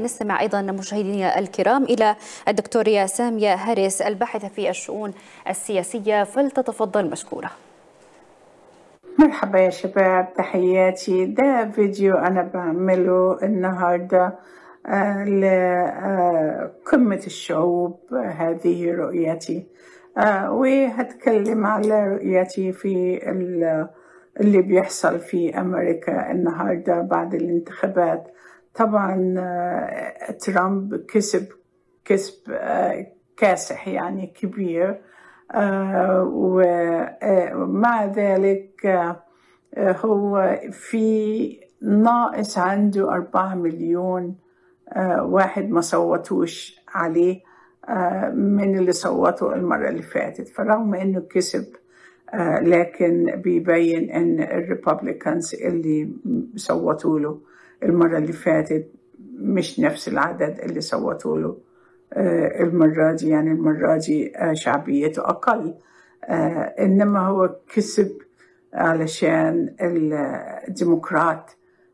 نستمع أيضا مشاهدينا الكرام إلى الدكتورة سامية هاريس الباحثة في الشؤون السياسية فلتتفضل مشكورة مرحبا يا شباب تحياتي ده فيديو أنا بعمله النهاردة لقمة الشعوب هذه رؤيتي وهتكلم على رؤيتي في اللي بيحصل في أمريكا النهاردة بعد الانتخابات طبعا ترامب كسب كسب كاسح يعني كبير ومع ذلك هو في ناقص عنده أربعة مليون واحد ما صوتوش عليه من اللي صوتوا المرة اللي فاتت فرغم انه كسب لكن بيبين ان الريبابليكانز اللي صوتوا له المرة اللي فاتت مش نفس العدد اللي صوتوا له المرة دي يعني المرة دي شعبيته أقل إنما هو كسب علشان الديمقراط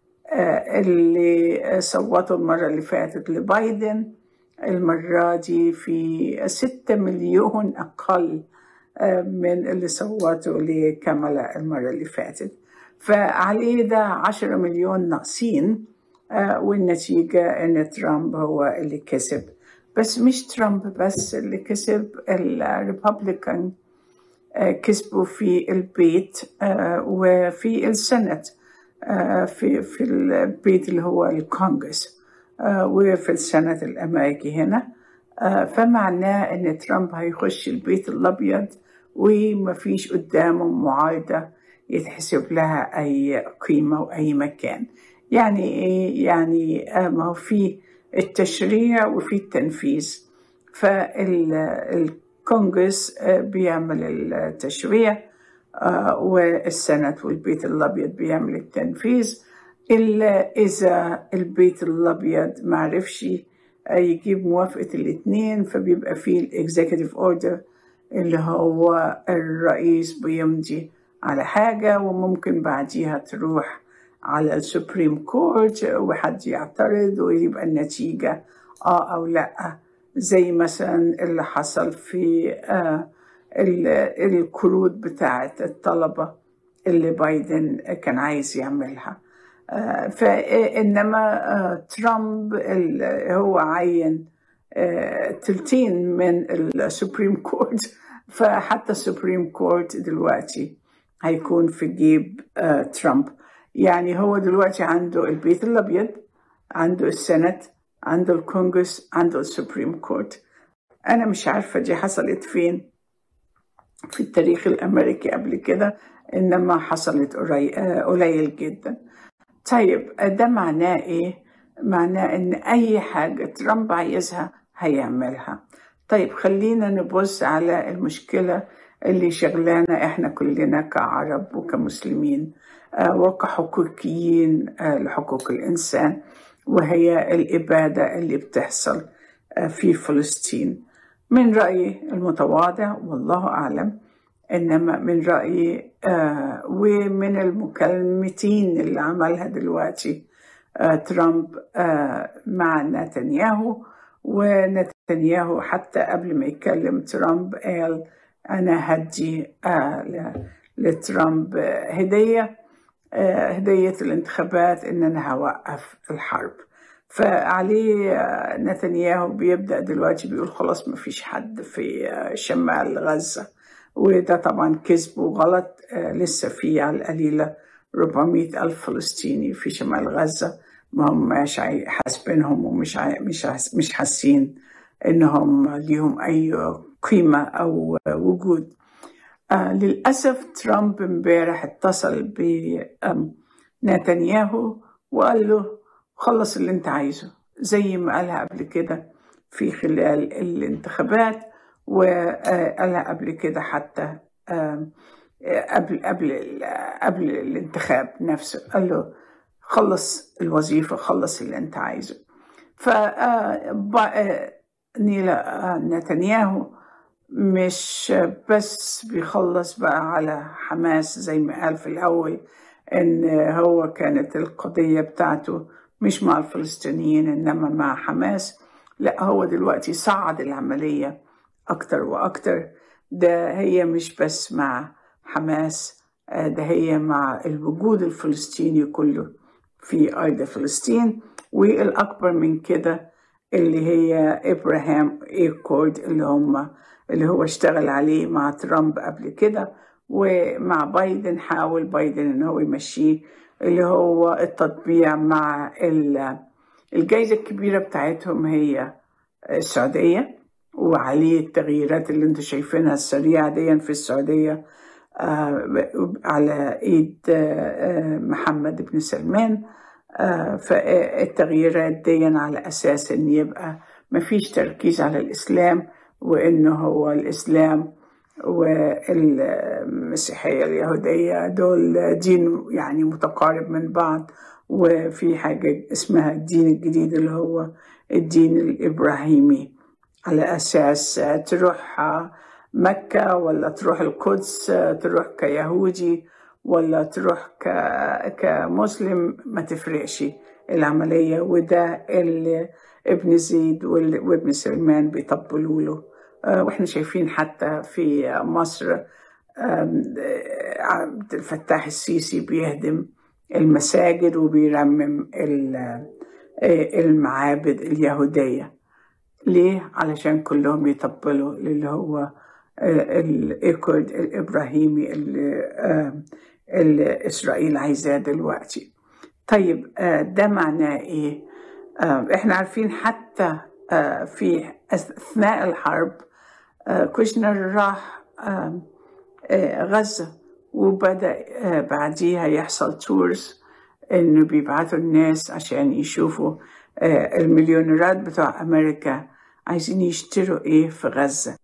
اللي صوتوا المرة اللي فاتت لبايدن المرة دي في ستة مليون أقل من اللي صوتوا لكاملا المرة اللي فاتت فعليه ده عشرة مليون ناقصين والنتيجة إن ترامب هو اللي كسب بس مش ترامب بس اللي كسب الريبابليكان كسبوا في البيت وفي السنت في في البيت اللي هو الكونغرس وفي السنة الأمريكي هنا فمعناه إن ترامب هيخش البيت الأبيض ومفيش قدامه معارضة يتحسب لها أي قيمة وأي مكان يعني إيه؟ يعني ما هو في التشريع وفي التنفيذ فالكونغرس بيعمل التشريع والسنت والبيت الأبيض بيعمل التنفيذ إلا إذا البيت الأبيض معرفش يجيب موافقة الاتنين فبيبقى فيه الإكزيكتيف أوردر اللي هو الرئيس بيمضي على حاجة وممكن بعديها تروح على السوبريم كورت وحد يعترض ويبقى النتيجة آه أو لأ زي مثلا اللي حصل في آه الكروت بتاعة الطلبة اللي بايدن كان عايز يعملها آه فإنما آه ترامب هو عين آه تلتين من السوبريم كورت فحتى السوبريم كورت دلوقتي هيكون في جيب ترامب يعني هو دلوقتي عنده البيت الأبيض عنده السنت عنده الكونغرس عنده السوبريم كورت أنا مش عارفة دي حصلت فين في التاريخ الأمريكي قبل كده إنما حصلت قليل جدا طيب ده معناه إيه؟ معناه إن أي حاجة ترامب عايزها هيعملها طيب خلينا نبص على المشكلة اللي شغلانا إحنا كلنا كعرب وكمسلمين وكحقوقيين لحقوق الإنسان وهي الإبادة اللي بتحصل في فلسطين من رأيي المتواضع والله أعلم إنما من رأيي ومن المكالمتين اللي عملها دلوقتي ترامب مع نتنياهو ونتنياهو حتى قبل ما يتكلم ترامب قال أنا هدي لترامب هدية هدية الانتخابات إن أنا هوقف الحرب فعليه نتنياهو بيبدأ دلوقتي بيقول خلاص ما فيش حد في شمال غزة وده طبعا كذب وغلط لسه في على القليلة 400 ألف فلسطيني في شمال غزة ما هم مش حاسبينهم ومش مش مش حاسين إنهم ليهم أي قيمة أو وجود آه للأسف ترامب امبارح اتصل بنتنياهو وقال له خلص اللي انت عايزه زي ما قالها قبل كده في خلال الانتخابات وقالها قبل كده حتى آه قبل قبل قبل الانتخاب نفسه قال له خلص الوظيفة خلص اللي انت عايزه ف نيلا نتنياهو مش بس بيخلص بقى على حماس زي ما قال في الأول إن هو كانت القضية بتاعته مش مع الفلسطينيين إنما مع حماس لا هو دلوقتي صعد العملية أكتر وأكتر ده هي مش بس مع حماس ده هي مع الوجود الفلسطيني كله في أرض فلسطين والأكبر من كده اللي هي إبراهام إيكورد اللي هم اللي هو اشتغل عليه مع ترامب قبل كده ومع بايدن حاول بايدن ان هو يمشيه اللي هو التطبيع مع الجائزة الكبيرة بتاعتهم هي السعودية وعليه التغييرات اللي انتم شايفينها السريعة دي في السعودية على ايد محمد بن سلمان فالتغييرات دي على اساس ان يبقى مفيش تركيز على الاسلام وانه هو الاسلام والمسيحيه اليهوديه دول دين يعني متقارب من بعض وفي حاجه اسمها الدين الجديد اللي هو الدين الابراهيمي على اساس تروح مكه ولا تروح القدس تروح كيهودي ولا تروح ك... كمسلم ما تفرقش العملية وده اللي ابن زيد وابن سلمان بيطبلوا له واحنا شايفين حتى في مصر عبد الفتاح السيسي بيهدم المساجد وبيرمم المعابد اليهودية ليه؟ علشان كلهم يطبلوا اللي هو الإيكورد الإبراهيمي اللي, اللي إسرائيل عايزاه دلوقتي طيب ده معناه إيه؟ إحنا عارفين حتى في أثناء الحرب كوشنر راح غزة وبدأ بعديها يحصل تورز إنه بيبعتوا الناس عشان يشوفوا المليونيرات بتوع أمريكا عايزين يشتروا إيه في غزة